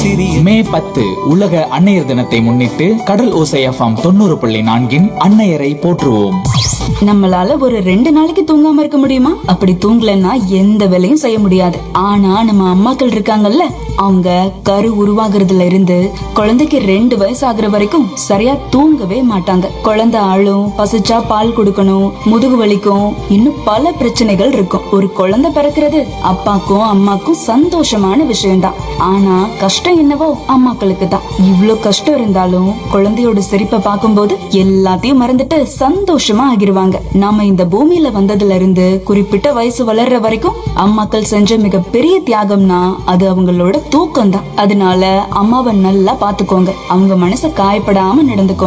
சிறிய மே பத்து உலக அன்னையர் தினத்தை முன்னிட்டு கடல் ஓசை எஃப்எம் தொண்ணூறு புள்ளி நான்கின் அன்னையரை போற்றுவோம் நம்மளால ஒரு ரெண்டு நாளைக்கு தூங்காம இருக்க முடியுமா அப்படி தூங்கலன்னா எந்த வேலையும் செய்ய முடியாது ஆனா நம்ம அம்மாக்கள் இருக்காங்கல்ல அவங்க கரு உருவாகுறதுல இருந்து குழந்தைக்கு ரெண்டு வயசு ஆகுற வரைக்கும் சரியா தூங்கவே மாட்டாங்க குழந்தை அழும் பசிச்சா பால் கொடுக்கணும் முதுகு வலிக்கும் இன்னும் பல பிரச்சனைகள் இருக்கும் ஒரு குழந்தை பிறக்கிறது அப்பாக்கும் அம்மாக்கும் சந்தோஷமான விஷயம்தான் ஆனா கஷ்டம் என்னவோ அம்மாக்களுக்கு தான் இவ்ளோ கஷ்டம் இருந்தாலும் குழந்தையோட சிரிப்பை பார்க்கும்போது எல்லாத்தையும் மறந்துட்டு சந்தோஷமா ஆகிருவாங்க நாம இந்த பூமியில வந்ததுல இருந்து குறிப்பிட்ட வயசு வளர்ற வரைக்கும் அம்மாக்கள் செஞ்ச மிகப்பெரிய தியாகம்னா அது அவங்களோட தூக்கம் தான் அதனால அம்மாவை நல்லா பாத்துக்கோங்க அவங்க மனசை காயப்படாம நடந்துக்கோங்க